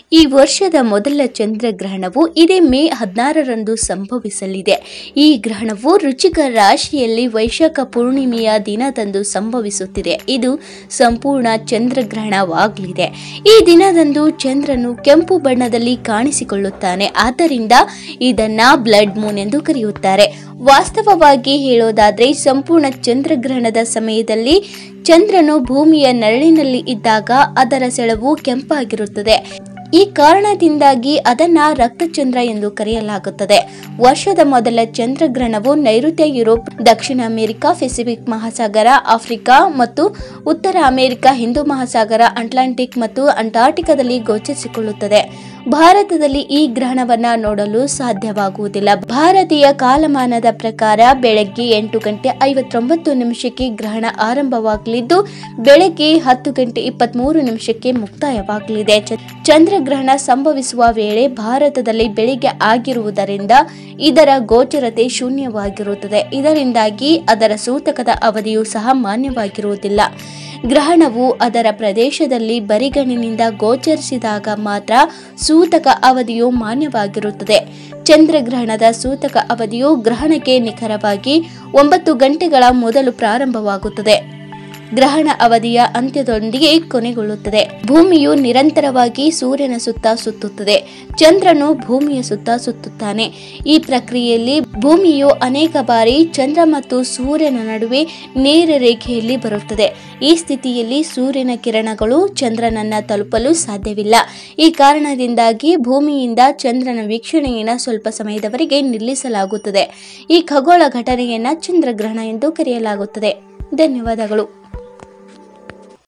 ಈ ವರ್ಷದ ಮೊದಲ ಚಂದ್ರಗ್ರಹಣವು ಇದೇ ಮೇ ಹದಿನಾರರಂದು ಸಂಭವಿಸಲಿದೆ ಈ ಗ್ರಹಣವು ರುಚಿಕ ರಾಶಿಯಲ್ಲಿ ವೈಶಾಖ ಪೂರ್ಣಿಮೆಯ ದಿನದಂದು ಸಂಭವಿಸುತ್ತಿದೆ ಇದು ಸಂಪೂರ್ಣ ಚಂದ್ರಗ್ರಹಣವಾಗಲಿದೆ ಈ ದಿನದಂದು ಚಂದ್ರನು ಕೆಂಪು ಬಣ್ಣದಲ್ಲಿ ಕಾಣಿಸಿಕೊಳ್ಳುತ್ತಾನೆ ಆದ್ದರಿಂದ ಇದನ್ನ ಬ್ಲಡ್ ಮೂನ್ ಎಂದು ಕರೆಯುತ್ತಾರೆ ವಾಸ್ತವವಾಗಿ ಹೇಳೋದಾದ್ರೆ ಸಂಪೂರ್ಣ ಚಂದ್ರಗ್ರಹಣದ ಸಮಯದಲ್ಲಿ ಚಂದ್ರನು ಭೂಮಿಯ ನೆರಳಿನಲ್ಲಿ ಇದ್ದಾಗ ಅದರ ಸೆಳವು ಕೆಂಪಾಗಿರುತ್ತದೆ ಈ ಕಾರಣದಿಂದಾಗಿ ಅದನ್ನ ರಕ್ತಚಂದ್ರ ಎಂದು ಕರೆಯಲಾಗುತ್ತದೆ ವರ್ಷದ ಮೊದಲ ಚಂದ್ರಗ್ರಹಣವು ನೈಋತ್ಯ ಯುರೋಪ್ ದಕ್ಷಿಣ ಅಮೆರಿಕ ಪೆಸಿಫಿಕ್ ಮಹಾಸಾಗರ ಆಫ್ರಿಕಾ ಮತ್ತು ಉತ್ತರ ಅಮೆರಿಕ ಹಿಂದೂ ಮಹಾಸಾಗರ ಅಟ್ಲಾಂಟಿಕ್ ಮತ್ತು ಅಂಟಾರ್ಟಿಕಾದಲ್ಲಿ ಗೋಚರಿಸಿಕೊಳ್ಳುತ್ತದೆ ಭಾರತದಲ್ಲಿ ಈ ಗ್ರಹಣವನ್ನ ನೋಡಲು ಸಾಧ್ಯವಾಗುವುದಿಲ್ಲ ಭಾರತೀಯ ಕಾಲಮಾನದ ಪ್ರಕಾರ ಬೆಳಗ್ಗೆ ಎಂಟು ಗಂಟೆ ಐವತ್ತೊಂಬತ್ತು ನಿಮಿಷಕ್ಕೆ ಗ್ರಹಣ ಆರಂಭವಾಗಲಿದ್ದು ಬೆಳಗ್ಗೆ ಹತ್ತು ಗಂಟೆ ಇಪ್ಪತ್ಮೂರು ನಿಮಿಷಕ್ಕೆ ಮುಕ್ತಾಯವಾಗಲಿದೆ ಚ- ಚಂದ್ರಗ್ರಹಣ ಸಂಭವಿಸುವ ವೇಳೆ ಭಾರತದಲ್ಲಿ ಬೆಳಿಗ್ಗೆ ಆಗಿರುವುದರಿಂದ ಇದರ ಗೋಚರತೆ ಶೂನ್ಯವಾಗಿರುತ್ತದೆ ಇದರಿಂದಾಗಿ ಅದರ ಸೂತಕದ ಅವಧಿಯು ಸಹ ಮಾನ್ಯವಾಗಿರುವುದಿಲ್ಲ ಗ್ರಹಣವು ಅದರ ಪ್ರದೇಶದಲ್ಲಿ ಬರಿಗಣ್ಣಿನಿಂದ ಗೋಚರಿಸಿದಾಗ ಮಾತ್ರ ಸೂತಕ ಅವಧಿಯು ಮಾನ್ಯವಾಗಿರುತ್ತದೆ ಚಂದ್ರಗ್ರಹಣದ ಸೂತಕ ಅವಧಿಯು ಗ್ರಹಣಕ್ಕೆ ನಿಖರವಾಗಿ ಒಂಬತ್ತು ಗಂಟೆಗಳ ಮೊದಲು ಪ್ರಾರಂಭವಾಗುತ್ತದೆ ಗ್ರಹಣ ಅವಧಿಯ ಅಂತ್ಯದೊಂದಿಗೆ ಕೊನೆಗೊಳ್ಳುತ್ತದೆ ಭೂಮಿಯು ನಿರಂತರವಾಗಿ ಸೂರ್ಯನ ಸುತ್ತ ಸುತ್ತುತ್ತದೆ ಚಂದ್ರನು ಭೂಮಿಯ ಸುತ್ತ ಸುತ್ತುತ್ತಾನೆ ಈ ಪ್ರಕ್ರಿಯೆಯಲ್ಲಿ ಭೂಮಿಯು ಅನೇಕ ಬಾರಿ ಚಂದ್ರ ಮತ್ತು ಸೂರ್ಯನ ನಡುವೆ ನೇರ ರೇಖೆಯಲ್ಲಿ ಬರುತ್ತದೆ ಈ ಸ್ಥಿತಿಯಲ್ಲಿ ಸೂರ್ಯನ ಕಿರಣಗಳು ಚಂದ್ರನನ್ನ ತಲುಪಲು ಸಾಧ್ಯವಿಲ್ಲ ಈ ಕಾರಣದಿಂದಾಗಿ ಭೂಮಿಯಿಂದ ಚಂದ್ರನ ವೀಕ್ಷಣೆಯನ್ನು ಸ್ವಲ್ಪ ಸಮಯದವರೆಗೆ ನಿಲ್ಲಿಸಲಾಗುತ್ತದೆ ಈ ಖಗೋಳ ಘಟನೆಯನ್ನ ಚಂದ್ರಗ್ರಹಣ ಎಂದು ಕರೆಯಲಾಗುತ್ತದೆ ಧನ್ಯವಾದಗಳು